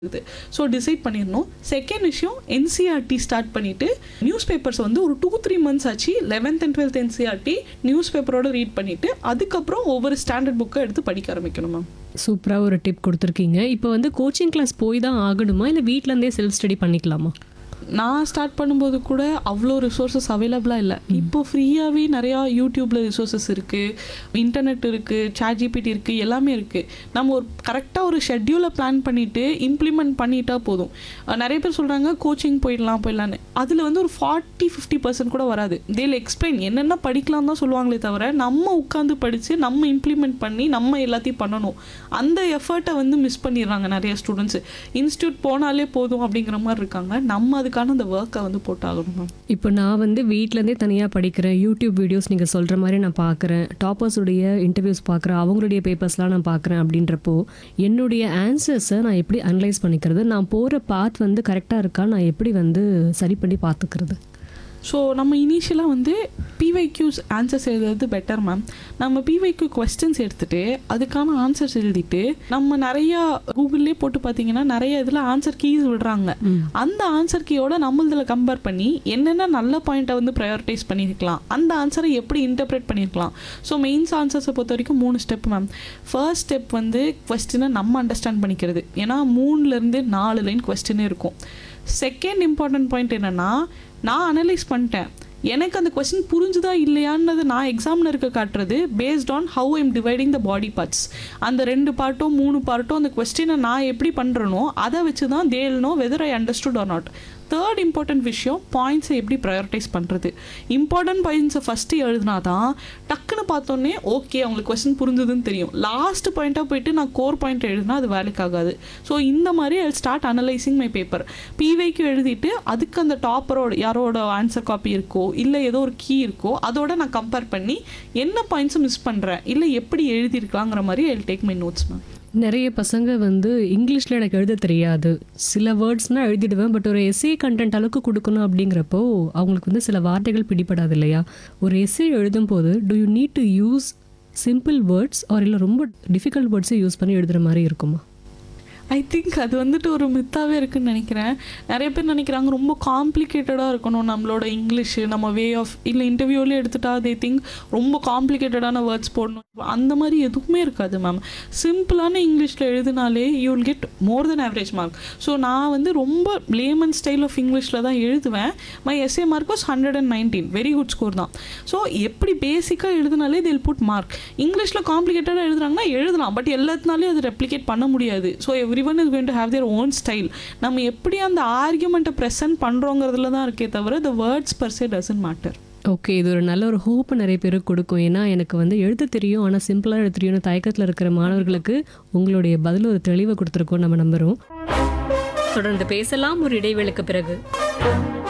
இது so decide பண்ணிடணும் second விஷயம் என்சிஆர்டி ஸ்டார்ட் பண்ணிட்டு நியூஸ் பேப்பர்ஸ் வந்து ஒரு டூ த்ரீ மந்த்ஸ் ஆச்சு eleventh and twelfth NCERT news பேப்பரோட ரீட் பண்ணிட்டு அதுக்கப்புறம் ஒவ்வொரு ஸ்டாண்டர்ட் புக்கை எடுத்து படிக்க ஆரம்பிக்கணும் மேம் சூப்பராக ஒரு டிப் கொடுத்துருக்கீங்க இப்போ வந்து கோச்சிங் கிளாஸ் போய் தான் ஆகணுமா இல்லை வீட்டிலேருந்தே செல்ஃப் ஸ்டடி பண்ணிக்கலாமா நான் ஸ்டார்ட் பண்ணும்போது கூட அவ்வளோ ரிசோர்ஸஸ் அவைலபிளாக இல்லை இப்போ ஃப்ரீயாகவே நிறையா யூடியூப்பில் ரிசோர்ஸஸ் இருக்குது இன்டர்நெட் இருக்குது chat ஜிபிடி இருக்குது எல்லாமே இருக்குது நம்ம ஒரு கரெக்டாக ஒரு ஷெட்யூலை பிளான் பண்ணிவிட்டு இம்ப்ளிமெண்ட் பண்ணிட்டா போதும் அஹ் நிறைய பேர் சொல்கிறாங்க கோச்சிங் போயிடலாம் போயிடலான்னு அதில் வந்து ஒரு ஃபார்ட்டி ஃபிஃப்டி பர்சன்ட் கூட வராது தேல் எக்ஸ்பிளைன் என்னென்ன படிக்கலாம் தான் சொல்லுவாங்களே தவிர நம்ம உட்காந்து படித்து நம்ம இம்ப்ளிமெண்ட் பண்ணி நம்ம எல்லாத்தையும் பண்ணணும் அந்த எஃபர்ட்டை வந்து மிஸ் பண்ணிடுறாங்க நிறைய ஸ்டூடெண்ட்ஸ் இன்ஸ்டியூட் போனாலே போதும் அப்படிங்கிற மாதிரி இருக்காங்க நம்ம அதுக்கான அந்த ஒர்க்கை வந்து போட்டாகணும் மேம் இப்போ நான் வந்து வீட்டிலேருந்தே தனியாக படிக்கிறேன் யூடியூப் வீடியோஸ் நீங்கள் சொல்கிற மாதிரி நான் பார்க்குறேன் டாப்பர்ஸுடைய இன்டர்வியூஸ் பார்க்குறேன் அவங்களுடைய பேப்பர்ஸ்லாம் நான் பார்க்குறேன் அப்படின்றப்போ என்னுடைய ஆன்சர்ஸை நான் எப்படி அனலைஸ் பண்ணிக்கிறது நான் போகிற பாத் வந்து கரெக்டாக இருக்கா நான் எப்படி வந்து சரி பண்ணி பார்த்துக்கிறது ஸோ நம்ம இனிஷியலாக வந்து பிவைக்யூஸ் ஆன்சர்ஸ் எழுதுறது பெட்டர் மேம் நம்ம பிவைக்யூ கொஸ்டின்ஸ் எடுத்துட்டு அதுக்கான ஆன்சர்ஸ் எழுதிட்டு நம்ம நிறையா கூகுள்லேயே போட்டு பார்த்தீங்கன்னா நிறைய இதில் ஆன்சர் கீஸ் விடுறாங்க அந்த ஆன்சர் கீயோட நம்மளதில் கம்பேர் பண்ணி என்னென்ன நல்ல பாயிண்ட்டை வந்து ப்ரையாரிட்டைஸ் பண்ணியிருக்கலாம் அந்த ஆன்சரை எப்படி இன்டர்பிரேட் பண்ணியிருக்கலாம் ஸோ மெயின்ஸ் ஆன்சர்ஸை பொறுத்த வரைக்கும் மூணு ஸ்டெப் மேம் ஃபர்ஸ்ட் ஸ்டெப் வந்து கொஸ்டினை நம்ம அண்டர்ஸ்டாண்ட் பண்ணிக்கிறது ஏன்னா மூணுலேருந்து நாலு லைன் கொஸ்டினே இருக்கும் செகண்ட் இம்பார்ட்டன்ட் பாயிண்ட் என்னென்னா நான் அனலைஸ் பண்ணிட்டேன் எனக்கு அந்த கொஸ்டின் புரிஞ்சுதா இல்லையான்னது நான் எக்ஸாமினருக்கு காட்டுறது based on how I'm dividing the body parts அந்த ரெண்டு பார்ட்டோ மூணு பார்ட்டோ அந்த கொஸ்டினை நான் எப்படி பண்ணுறனோ அதை வச்சு தான் they'll know whether I understood or not third important விஷயம் பாயிண்ட்ஸை எப்படி ப்ரையாரிட்டைஸ் பண்ணுறது இம்பார்ட்டன்ட் பாயிண்ட்ஸை ஃபஸ்ட்டு எழுதினா தான் டக்குன்னு பார்த்தோன்னே ஓகே அவங்களுக்கு கொஸ்டின் புரிஞ்சுதுன்னு தெரியும் லாஸ்ட் பாயிண்ட்டாக போயிட்டு நான் கோர் பாயிண்ட் எழுதினா அது வேலைக்கு ஆகாது ஸோ இந்த மாதிரி I start analysing my paper PYQ எழுதிட்டு அதுக்கு அந்த டாப்பரோட யாரோட ஆன்சர் காப்பி இருக்கோ இல்லை ஏதோ ஒரு கீ இருக்கோ அதோட நான் கம்பேர் பண்ணி என்ன பாயிண்ட்ஸை மிஸ் பண்ணுறேன் இல்லை எப்படி எழுதியிருக்கலாங்கிற மாதிரி I take my notes ma'am நிறைய பசங்க வந்து இங்கிலீஷில் எனக்கு எழுத தெரியாது சில வேர்ட்ஸ்னால் எழுதிடுவேன் பட் ஒரு எஸ்ஏ கண்டென்ட் அளவுக்கு கொடுக்கணும் அப்படிங்கிறப்போ அவங்களுக்கு வந்து சில வார்த்தைகள் பிடிபடாது இல்லையா ஒரு எஸ்ஏ எழுதும் போது do you need to use simple words or இல்லை ரொம்ப டிஃபிகல்ட் வேர்ட்ஸை யூஸ் பண்ணி எழுதுகிற மாதிரி இருக்குமா ஐ திங்க் அது வந்துட்டு ஒரு மித்தாவே இருக்குன்னு நினைக்கிறேன் நிறைய பேர் நினைக்கிறாங்க ரொம்ப காம்ப்ளிகேட்டடாக இருக்கணும் நம்மளோட இங்கிலீஷு நம்ம வே ஆஃப் இல்லை இன்டர்வியூலேயே எடுத்துட்டா தே திங்க் ரொம்ப காம்ப்ளிகேட்டடான வேர்ட்ஸ் போடணும் அந்த மாதிரி எதுவுமே இருக்காது மேம் சிம்பிளான இங்கிலீஷில் எழுதினாலே you will get more then average mark so நான் வந்து ரொம்ப லேமன் ஸ்டைல் ஆஃப் இங்கிலீஷில் தான் எழுதுவேன் my essay mark was hundred and nineteen very good score தான் ஸோ எப்படி பேசிக்காக எழுதினாலே தில் புட் மார்க் இங்கிலீஷில் காம்ப்ளிகேட்டடாக எழுதுறாங்கன்னா எழுதலாம் பட் எல்லாத்தினாலையும் அது ரெப்ளிகேட் பண்ண முடியாது so every one is going to have their own style நம்ம எப்படி அந்த ஆர்கியூமெண்ட்டை ப்ரெசென்ட் பண்ணுறோங்கிறதுல தான் இருக்கே தவிர the words per se doesn't matter okay இது ஒரு நல்ல ஒரு ஹோப் நிறைய பேருக்கு கொடுக்கும் ஏன்னா எனக்கு வந்து எழுத தெரியும் ஆனால் சிம்பிளாக எழுத தெரியும்னு தயக்கத்தில் இருக்கிற மாணவர்களுக்கு உங்களுடைய பதில் ஒரு தெளிவை கொடுத்துருக்கோம் நம்ம நம்புகிறோம் தொடர்ந்து பேசலாம் ஒரு இடைவேளைக்கு பிறகு